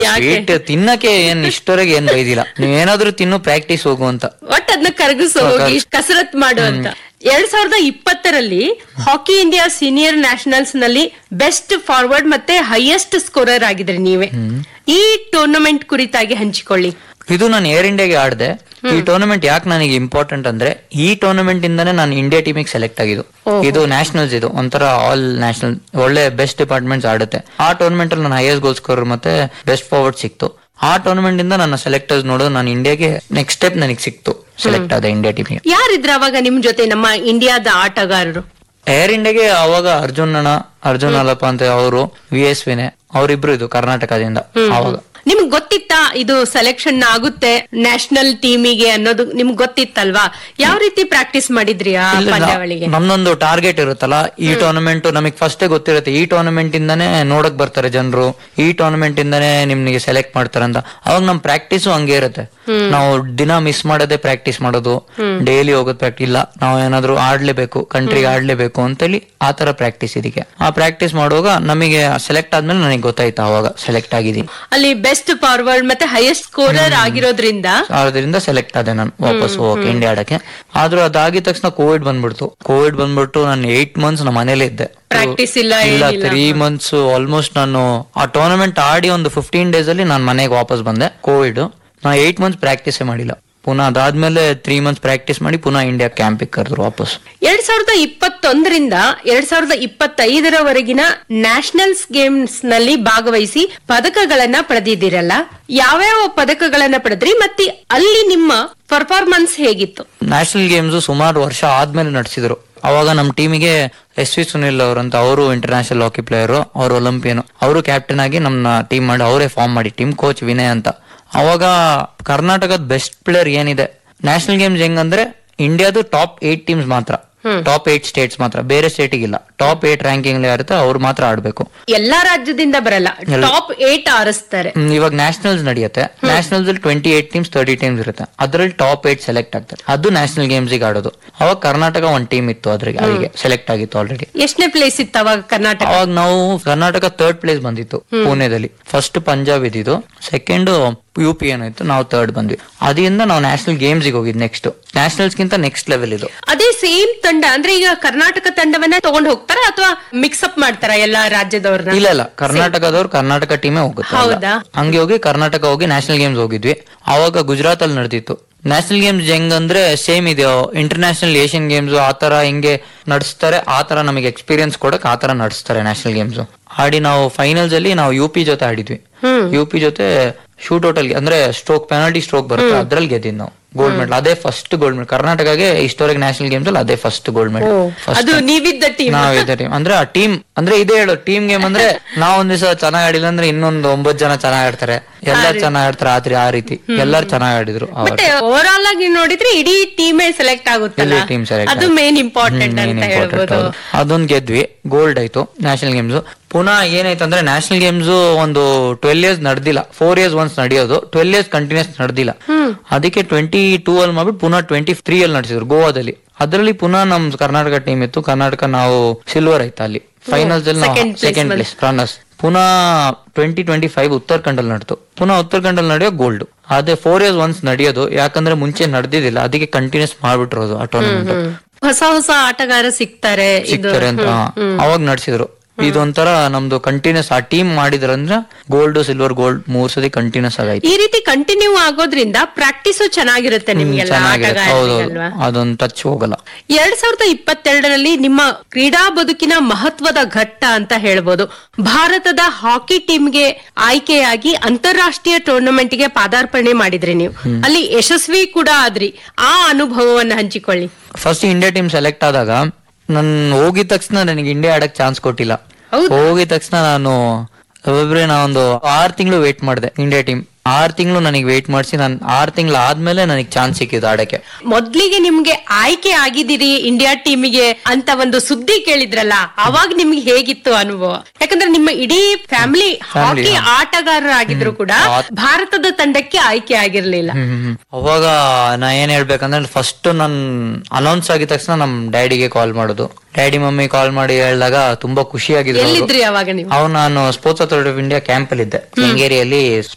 ಯಾಕೆ? ಸ್ವೀಟ್ ತಿನ್ನಕ್ಕೆ ಏನ್ ಇಷ್ಟವರೆಗೆ ಏನ್ ಬೈದಿಲ್ಲ ನೀವೇನಾದ್ರೂ ತಿನ್ನು ಪ್ರಾಕ್ಟೀಸ್ ಹೋಗು ಅಂತ ಒಟ್ ಅದನ್ನ ಕರಗಿಸೋ ಹೋಗಿ ಕಸರತ್ ಮಾಡು ಅಂತ ಎರಡ್ ಸಾವಿರದ ಇಪ್ಪತ್ತರಲ್ಲಿ ಹಾಕಿ ಇಂಡಿಯಾ ಸೀನಿಯರ್ ನ್ಯಾಷನಲ್ಸ್ ನಲ್ಲಿ ಬೆಸ್ಟ್ ಫಾರ್ವರ್ಡ್ ಮತ್ತೆ ಹೈಯೆಸ್ಟ್ ಸ್ಕೋರರ್ ಆಗಿದ್ರಿ ನೀವೇ ಈ ಟೂರ್ನಮೆಂಟ್ ಕುರಿತಾಗಿ ಹಂಚಿಕೊಳ್ಳಿ ಇದು ನಾನು ಏರ್ ಇಂಡಿಯಾಗೆ ಆಡ್ದೆ ಈ ಟೂರ್ನಮೆಂಟ್ ಯಾಕೆ ನನಗೆ ಇಂಪಾರ್ಟೆಂಟ್ ಅಂದ್ರೆ ಈ ಟೂರ್ನಮೆಂಟ್ ಇಂದಾನೆ ನಾನು ಇಂಡಿಯಾ ಟೀಮಿಗೆ ಸೆಲೆಕ್ಟ್ ಆಗಿದ್ದು ಇದು ನ್ಯಾಷನಲ್ಸ್ ಇದು ಒಂಥರ ಆಲ್ ನ್ಯಾಷನಲ್ ಒಳ್ಳೆ ಬೆಸ್ಟ್ ಡಿಪಾರ್ಟ್ಮೆಂಟ್ಸ್ ಆಡುತ್ತೆ ಆ ಟೂರ್ನಮೆಂಟ್ ಅಲ್ಲಿ ನಾನು ಹೈಯೆಸ್ಟ್ ಗೋಲ್ ಸ್ಕೋರ್ ಮತ್ತೆ ಬೆಸ್ಟ್ ಫಾರ್ವರ್ಡ್ ಸಿಕ್ತು ಆ ಟೂರ್ನಮೆಂಟ್ ಇಂದ ನನ್ನ ಸೆಲೆಕ್ಟರ್ಸ್ ನೋಡೋದು ನಾನು ಇಂಡಿಯಾಗೆ ನೆಕ್ಸ್ಟ್ ಸ್ಟೆಪ್ ನನಗೆ ಸಿಕ್ತು ಸೆಲೆಕ್ಟ್ ಆದ ಇಂಡಿಯಾ ಟೀಮಿಗೆ ಯಾರಿದ್ರ ಅವಾಗ ನಿಮ್ ಜೊತೆ ನಮ್ಮ ಇಂಡಿಯಾದ ಆಟಗಾರರು ಏರ್ ಇಂಡಿಯಾಗೆ ಅವಾಗ ಅರ್ಜುನ್ ಅಣ್ಣ ಅರ್ಜುನ್ ಅಲ್ಲಪ್ಪ ಅಂತ ಅವರು ವಿ ಎಸ್ ವಿನೆ ಅವರಿಬ್ರು ಇದು ಕರ್ನಾಟಕದಿಂದ ಅವಾಗ ನಿಮ್ಗ್ ಗೊತ್ತಿತ್ತಾ ಇದು ಸೆಲೆಕ್ಷನ್ ಆಗುತ್ತೆ ನ್ಯಾಷನಲ್ ಟೀಮಿಗೆ ಅನ್ನೋದು ನಿಮ್ಗ್ ಗೊತ್ತಿತ್ತಲ್ವಾ ಯಾವ ರೀತಿ ಪ್ರಾಕ್ಟೀಸ್ ಮಾಡಿದ್ರಿ ಆ ಇಲ್ಲ, ನಾ- ಪಂದ್ಯಾವಳಿಗೆ ನಮ್ದೊಂದು ಟಾರ್ಗೆಟ್ ಇರುತ್ತಲ್ಲ ಈ ಟೂರ್ನಮೆಂಟ್ ನಮಗೆ ಫಸ್ಟೇ ಗೊತ್ತಿರುತ್ತೆ ಈ ಟೂರ್ನಮೆಂಟ್ ಇಂದಾನೆ ನೋಡಕ್ ಬರ್ತಾರೆ ಜನರು ಈ ಟೂರ್ನಮೆಂಟ್ ಇಂದಾನೆ ನಿಮ್ಗೆ ಸೆಲೆಕ್ಟ್ ಮಾಡ್ತಾರೆ ಅಂತ ಅವಾಗ ನಮ್ ಪ್ರಾಕ್ಟೀಸ್ ಹಂಗೆ ಇರುತ್ತೆ ನಾವು ದಿನ ಮಿಸ್ ಮಾಡೋದೇ ಪ್ರಾಕ್ಟೀಸ್ ಮಾಡೋದು ಡೈಲಿ ಹೋಗೋದು ಪ್ರಾಕ್ಟೀಸ್ ಇಲ್ಲ ನಾವು ಏನಾದ್ರು ಆಡ್ಲೇಬೇಕು ಕಂಟ್ರಿಗೆ ಆಡ್ಲೇಬೇಕು ಅಂತೇಳಿ ಆ ತರ ಪ್ರಾಕ್ಟೀಸ್ ಇದಕ್ಕೆ ಆ ಪ್ರಾಕ್ಟೀಸ್ ಮಾಡುವಾಗ ನಮಗೆ ಸೆಲೆಕ್ಟ್ ಆದ್ಮೇಲೆ ನನಗೆ ಗೊತ್ತಾಯ್ತು ಅವಾಗ ಸೆಲೆಕ್ಟ್ ಆಗಿದ್ದೀನಿ ಅಲ್ಲಿ ಬೆಸ್ಟ್ ಫಾರ್ವರ್ಡ್ ಮತ್ತೆ ಹೈಯೆಸ್ಟ್ ಸ್ಕೋರರ್ ಆಗಿರೋದ್ರಿಂದ ಅದರಿಂದ ಸೆಲೆಕ್ಟ್ ಆದೆ ನಾನು ವಾಪಸ್ ಹೋಗಕ್ಕೆ ಇಂಡಿಯಾ ಆಡಕ್ಕೆ ಆದ್ರೂ ಅದಾಗಿದ ತಕ್ಷಣ ಕೋವಿಡ್ ಬಂದ್ಬಿಡ್ತು ಕೋವಿಡ್ ಬಂದ್ಬಿಟ್ಟು ನಾನು ಏಟ್ ಮಂತ್ಸ್ ನಮ್ಮ ಮನೇಲೇ ಇದ್ದೆ ಪ್ರಾಕ್ಟೀಸ್ ಇಲ್ಲ ಇಲ್ಲ ಏನಿಲ್ಲ ತ್ರೀ ಮಂತ್ಸ್ ಆಲ್ಮೋಸ್ಟ್ ನಾನು ಆ ಟೂರ್ನಮೆಂಟ್ ಆಡಿ ಒಂದು ಫಿಫ್ಟೀನ್ ಡೇಸ್ ಅಲ್ಲಿ ನಾನು ಮನೆಗೆ ವಾಪಸ್ ಬಂದೆ ಕೋವಿಡ್ ನಾ ಏಟ್ ಮಂತ್ಸ್ ಪ್ರಾಕ್ಟೀಸೇ ಮಾಡಿಲ್ಲ ಪುನಃ ಅದಾದ್ಮೇಲೆ ತ್ರೀ ಮಂತ್ಸ್ ಪ್ರಾಕ್ಟೀಸ್ ಮಾಡಿ ಪುನಃ ಇಂಡಿಯಾ ಕ್ಯಾಂಪಿಗೆ ಕರೆದ್ರು ವಾಪಸ್ ಎರಡ್ ಸಾವಿರದ ಇಪ್ಪತ್ತೊಂದರಿಂದ ಎರಡ್ ಸಾವಿರದ ಇಪ್ಪತ್ತೈದರವರೆಗಿನ ನ್ಯಾಷನಲ್ಸ್ ಗೇಮ್ಸ್ ನಲ್ಲಿ ಭಾಗವಹಿಸಿ ಪದಕಗಳನ್ನ ಪಡೆದಿದ್ದೀರಲ್ಲ ಯಾವ್ಯಾವ ಪದಕಗಳನ್ನ ಪಡೆದ್ರಿ ಮತ್ತೆ ಅಲ್ಲಿ ನಿಮ್ಮ ಪರ್ಫಾರ್ಮೆನ್ಸ್ ಹೇಗಿತ್ತು ನ್ಯಾಷನಲ್ ಗೇಮ್ಸ್ ಸುಮಾರು ವರ್ಷ ಆದ್ಮೇಲೆ ನಡೆಸಿದ್ರು ಅವಾಗ ನಮ್ಮ ಟೀಮಿಗೆ ಎಸ್ ವಿ ಸುನಿಲ್ ಅವರಂತ ಅವರು ಇಂಟರ್ನ್ಯಾಷನಲ್ ಹಾಕಿ ಪ್ಲೇಯರ್ ಅವರು ಒಲಿಂಪಿಯನ್ ಅವರು ಕ್ಯಾಪ್ಟನ್ ಆಗಿ ನಮ್ಮ ಟೀಮ್ ಮಾಡಿ ಅವರೇ ಫಾರ್ಮ್ ಮಾಡಿ ಟೀಮ್ ಕೋಚ್ ವಿನಯ್ ಅಂತ ಅವಾಗ ಕರ್ನಾಟಕದ ಬೆಸ್ಟ್ ಪ್ಲೇಯರ್ ಏನಿದೆ ನ್ಯಾಷನಲ್ ಗೇಮ್ಸ್ ಹೆಂಗಂದ್ರೆ ಇಂಡಿಯಾದು ಟಾಪ್ ಏಟ್ ಟೀಮ್ಸ್ ಮಾತ್ರ ಟಾಪ್ ಏಟ್ ಸ್ಟೇಟ್ಸ್ ಮಾತ್ರ ಬೇರೆ ಸ್ಟೇಟಿಗೆ ಇಲ್ಲ ಟಾಪ್ ಏಟ್ ರ್ಯಾಂಕಿಂಗ್ ಇರುತ್ತೆ ಅವ್ರು ಮಾತ್ರ ಆಡ್ಬೇಕು ಎಲ್ಲಾ ರಾಜ್ಯದಿಂದ ಬರಲ್ಲ ಟಾಪ್ ಏಟ್ ಆರಿಸ್ತಾರೆ ಹ್ಮ್, ಇವಾಗ ನ್ಯಾಷನಲ್ಸ್ ನಡೆಯುತ್ತೆ ನ್ಯಾಷನಲ್ಸ್ ಅಲ್ಲಿ twenty eight teams thirty teams ಇರುತ್ತೆ ಅದ್ರಲ್ಲಿ ಟಾಪ್ ಏಟ್ ಸೆಲೆಕ್ಟ್ ಆಗ್ತಾರೆ ಅದು ನ್ಯಾಷನಲ್ ಗೇಮ್ಸ್ ಗೆ ಆಡೋದು ಅವಾಗ ಕರ್ನಾಟಕ ಒಂದ್ ಟೀಮ್ ಇತ್ತು ಅದ್ರಿಗೆ ಅಲ್ಲಿಗೆ ಸೆಲೆಕ್ಟ್ ಆಗಿತ್ತು ಆಲ್ರೆಡಿ ಎಷ್ಟನೇ ಪ್ಲೇಸ್ ಇತ್ತು ಅವಾಗ ಕರ್ನಾಟಕ ಅವಾಗ ನಾವು ಕರ್ನಾಟಕ ಥರ್ಡ್ ಪ್ಲೇಸ್ ಬಂದಿತ್ತು ಪುಣೆದಲ್ಲಿ ಫಸ್ಟ್ ಪಂಜಾಬ್ ಇದ್ದಿದ್ದು ಸೆಕೆಂಡ್ ಯು ಪಿ ಏನಾಯ್ತು ನಾವು ಥರ್ಡ್ ಬಂದ್ವಿ ಅದರಿಂದ ನಾವು ನ್ಯಾಷನಲ್ ಗೇಮ್ಸ್ ಗೆ ಹೋಗಿದ್ ನೆಕ್ಸ್ಟ್ ನ್ಯಾಷನಲ್ಸ್ ಗಿಂತ ನೆಕ್ಸ್ಟ್ ಲೆವೆಲ್ ಇದು ಅದೇ ಸೇಮ್ ತಂಡ ಅಂದ್ರೆ ಈಗ ಕರ್ನಾಟಕ ತಂಡವನ್ನ ತಗೊಂಡ್ ಹೋಗ್ತಾರ ಅಥವಾ ಮಿಕ್ಸ್ ಅಪ್ ಮಾಡ್ತಾರ ಎಲ್ಲಾ ರಾಜ್ಯದವ್ರನ್ನ ಇಲ್ಲ ಇಲ್ಲ ಕರ್ನಾಟಕದವ್ರು ಕರ್ನಾಟಕ ಟೀಮೇ ಹೋಗುತ್ತೆ ಎಲ್ಲ. ಹೌದಾ? ಹಂಗೆ ಹೋಗಿ ಕರ್ನಾಟಕ ಹೋಗಿ ನ್ಯಾಷನಲ್ ಗೇಮ್ಸ್ ಹೋಗಿದ್ವಿ ಅವಾಗ ಗುಜರಾತ್ ಅಲ್ಲಿ ನಡೆದಿತ್ತು ನ್ಯಾಷನಲ್ ಗೇಮ್ಸ್ ಹೆಂಗಂದ್ರೆ ಸೇಮ್ ಇದೆ ಇಂಟರ್ನ್ಯಾಷನಲ್ ಏಷ್ಯನ್ ಗೇಮ್ಸ್ ಆ ತರ ಹೆಂಗೆ ನಡೆಸ್ತಾರೆ ಆ ತರ ನಮಗೆ ಎಕ್ಸ್ಪೀರಿಯನ್ಸ್ ಕೊಡಕ್ ಆ ತರ ನಡೆಸ್ತಾರೆ ನ್ಯಾಷನಲ್ ಗೇಮ್ಸ್ ಆಡಿ ನಾವು ಫೈನಲ್ಸ್ ಅಲ್ಲಿ ನಾವು ಯು ಪಿ ಜೊತೆ ಆಡಿದ್ವಿ ಯು ಪಿ ಜೊತೆ ಶೂಟ್ ಔಟ್ ಅಲ್ಲಿ ಅಂದ್ರೆ ಸ್ಟ್ರೋಕ್ ಪೆನಾಲ್ಟಿ ಸ್ಟ್ರೋಕ್ ಬರುತ್ತೆ ಅದ್ರಲ್ಲಿ ಗೆದ್ದಿದ್ ನಾವು ಗೋಲ್ಡ್ ಮೆಡಲ್ ಅದೇ ಫಸ್ಟ್ ಗೋಲ್ಡ್ ಮೆಡಲ್ ಕರ್ನಾಟಕಗೆ ಇಷ್ಟವರೆಗೆ ನ್ಯಾಷನಲ್ ಗೇಮ್ಸ್ ಅಲ್ಲಿ ಅದೇ ಫಸ್ಟ್ ಗೋಲ್ಡ್ ಮೆಡಲ್ ಅದು ನೀವಿದ್ದ ಟೀಮ್ ನಾವ್ ಇದೇ ಟೀಮ್ ಅಂದ್ರೆ ಆ ಟೀಮ್ ಅಂದ್ರೆ ಇದೇ ಹೇಳು ಟೀಮ್ ಗೇಮ್ ಅಂದ್ರೆ ನಾವ್ ಒಂದ್ ದಿವಸ ಚೆನ್ನಾಗ್ ಆಡಿಲ್ಲ ಅಂದ್ರೆ ಇನ್ನೊಂದು ಒಂಬತ್ ಜನ ಚೆನ್ನಾಗ್ ಆಡ್ತಾರೆ ಎಲ್ಲಾರು ಚೆನ್ನಾಗ್ ಆಡ್ತಾರೆ ಆದ್ರೆ ಆ ರೀತಿ ಎಲ್ಲಾರು ಚೆನ್ನಾಗ್ ಆಡಿದ್ರು ಅವ್ರು. ಬಟ್ ಓವರ್ ಆಲ್ ಆಗಿ ನೋಡಿದ್ರೆ ಇಡೀ ಟೀಮೇ ಸೆಲೆಕ್ಟ್ ಆಗುತ್ತಲ್ಲ ಇಡೀ team select ಅದು ಮೇನ್ ಇಂಪಾರ್ಟೆಂಟ್ ಹ್ಮ್, ಅಂತ main important ಹೇಳ್ಬೋದು ಹೌದು. ಅದೊಂದ್ ಗೆದ್ವಿ ಗೋಲ್ಡ್ ಆಯ್ತು ನ್ಯಾಷನಲ್ ಗೇಮ್ಸ್ ಪುನಃ ಏನಾಯ್ತು ಅಂದ್ರೆ ನ್ಯಾಷನಲ್ ಗೇಮ್ಸ್ ಒಂದು ಟ್ವೆಲ್ ಇಯರ್ಸ್ ನಡೆದಿಲ್ಲ ಫೋರ್ ಇಯರ್ಸ್ ಒನ್ಸ್ ನಡೆಯೋದು ಟ್ವೆಲ್ ಇಯರ್ಸ್ ಕಂಟಿನ್ಯೂಸ್ ನಡೆದಿಲ್ಲ ಅದಕ್ಕೆ ಟ್ವೆಂಟಿ ಟೂ ಅಲ್ಲಿ ಮಾಡ್ಬಿಟ್ಟು ಪುನಃ ಟ್ವೆಂಟಿ ತ್ರೀ ಅಲ್ಲಿ ನಡೆಸಿದ್ರು ಗೋವಾದಲ್ಲಿ ಅದರಲ್ಲಿ ಪುನಃ ನಮ್ ಕರ್ನಾಟಕ ಟೀಮ್ ಇತ್ತು ಕರ್ನಾಟಕ ನಾವು ಸಿಲ್ವರ್ ಆಯ್ತು ಅಲ್ಲಿ ಫೈನಲ್ಸ್ ಅಲ್ಲಿ second place second place runners ಪುನಃ ಟ್ವೆಂಟಿ ಟ್ವೆಂಟಿ ಫೈವ್ ಉತ್ತರಾಖಂಡ್ ಅಲ್ಲಿ ನಡೆದು ಪುನಃ ಉತ್ತರಾಖಂಡ್ ಅಲ್ಲಿ ನಡೆಯೋ ಗೋಲ್ಡ್ ಅದೇ ಫೋರ್ ಇಯರ್ಸ್ ಒನ್ಸ್ ನಡೆಯೋದು ಯಾಕಂದ್ರೆ ಮುಂಚೆ ನಡೆದಿದ್ದಿಲ್ಲ ಅದಕ್ಕೆ ಕಂಟಿನ್ಯೂಸ್ ಮಾಡ್ಬಿಟ್ಟಿರೋದು ಆ ಟೂರ್ನಮೆಂಟ್ ಹೊಸ ಹೊಸ ಆಟಗಾರ ಸಿಗ್ತಾರೆ ಇದು ಸಿಗ್ತಾರೆ ಅಂತ ಅವಾಗ ನಡೆಸಿದ್ರು ಇದೊಂಥರ ನಮ್ದು ಕಂಟಿನ್ಯೂಸ್ ಆ ಟೀಮ್ ಮಾಡಿದ್ರಂದ್ರ ಗೋಲ್ಡ್ ಸಿಲ್ವರ್ ಗೋಲ್ಡ್ ಮೂರ್ ಸತಿ ಕಂಟಿನ್ಯೂಸ್ ಆಗೈತಿ ಈ ರೀತಿ ಕಂಟಿನ್ಯೂ ಆಗೋದ್ರಿಂದ ಪ್ರಾಕ್ಟೀಸು ಚೆನ್ನಾಗಿರುತ್ತೆ ನಿಮ್ಗೆಲ್ಲ ಚೆನ್ನಾಗಿರುತ್ತೆ ಹೌದು ಆಟಗಾರರಿಗಲ್ವಾ ಅದೊಂದು ಟಚ್ ಹೋಗಲ್ಲ ಎರಡ್ ಸಾವಿರದ ಇಪ್ಪತ್ತೆರಡರಲ್ಲಿ ನಿಮ್ಮ ಕ್ರೀಡಾ ಬದುಕಿನ ಮಹತ್ವದ ಘಟ್ಟ ಅಂತ ಹೇಳ್ಬೋದು ಭಾರತದ ಹಾಕಿ ಟೀಮ್ಗೆ ಆಯ್ಕೆಯಾಗಿ ಅಂತಾರಾಷ್ಟ್ರೀಯ ಟೂರ್ನಮೆಂಟ್ ಗೆ ಪಾದಾರ್ಪಣೆ ಮಾಡಿದ್ರಿ ನೀವು ಅಲ್ಲಿ ಯಶಸ್ವಿ ಕೂಡ ಆದ್ರಿ ಆ ಅನುಭವವನ್ನ ಹಂಚಿಕೊಳ್ಳಿ ಫಸ್ಟ್ ಇಂಡಿಯಾ ಟೀಮ್ ಸೆಲೆಕ್ಟ್ ಆದಾಗ ನನ್ ಹೋಗಿದ ತಕ್ಷಣ ನನಗೆ ಇಂಡಿಯಾ ಆಡಕ್ ಚಾನ್ಸ್ ಕೊಟ್ಟಿಲ್ಲ ಹೌದಾ? ಹೋಗಿದ ತಕ್ಷಣ ನಾನು ಒಬ್ಬೊಬ್ರೆ ನಾವೊಂದು ಆರ್ ತಿಂಗಳು ವೇಟ್ ಮಾಡಿದೆ ಇಂಡಿಯಾ ಟೀಮ್ ಆರ್ ತಿಂಗಳು ನನಗೆ ವೇಟ್ ಮಾಡಿಸಿ ನಾನು ಆರ್ ತಿಂಗಳು ಆದ್ಮೇಲೆ ನನಗೆ ಚಾನ್ಸ್ ಸಿಕ್ಕಿದ್ದು ಆಡಕ್ಕೆ ಮೊದ್ಲಿಗೆ ನಿಮ್ಗೆ ಆಯ್ಕೆ ಆಗಿದ್ದೀರಿ ಇಂಡಿಯಾ ಟೀಮಿಗೆ ಅಂತ ಒಂದು ಸುದ್ದಿ ಕೇಳಿದ್ರಲ್ಲ ಅವಾಗ ನಿಮ್ಗೆ ಹೇಗಿತ್ತು ಅನುಭವ ಯಾಕಂದ್ರೆ ನಿಮ್ಮ ಇಡೀ ಫ್ಯಾಮಿಲಿ ಹಾಕಿ ಆಟಗಾರರಾಗಿದ್ರು ಕೂಡ ಭಾರತದ ತಂಡಕ್ಕೆ ಆಯ್ಕೆ ಆಗಿರ್ಲಿಲ್ಲ ಹ್ಮ್. ಅವಾಗ ನಾ ಏನ್ ಹೇಳ್ಬೇಕಂದ್ರೆ ಫಸ್ಟ್ ನನ್ ಅನೌನ್ಸ್ ಆಗಿದ ತಕ್ಷಣ ನಮ್ ಡ್ಯಾಡಿಗೆ ಕಾಲ್ ಮಾಡೋದು ಡ್ಯಾಡಿ ಮಮ್ಮಿ ಕಾಲ್ ಮಾಡಿ ಹೇಳಿದಾಗ ತುಂಬಾ ಖುಷಿಯಾಗಿದ್ರು ಅವ್ರು. ಎಲ್ಲಿದ್ರಿ ಅವಾಗ ನೀವು ಅವ್ ನಾನು sports authority of India camp ಅಲ್ಲಿ ಇದ್ದೆ ಕೆಂಗೇರಿಯಲ್ಲಿ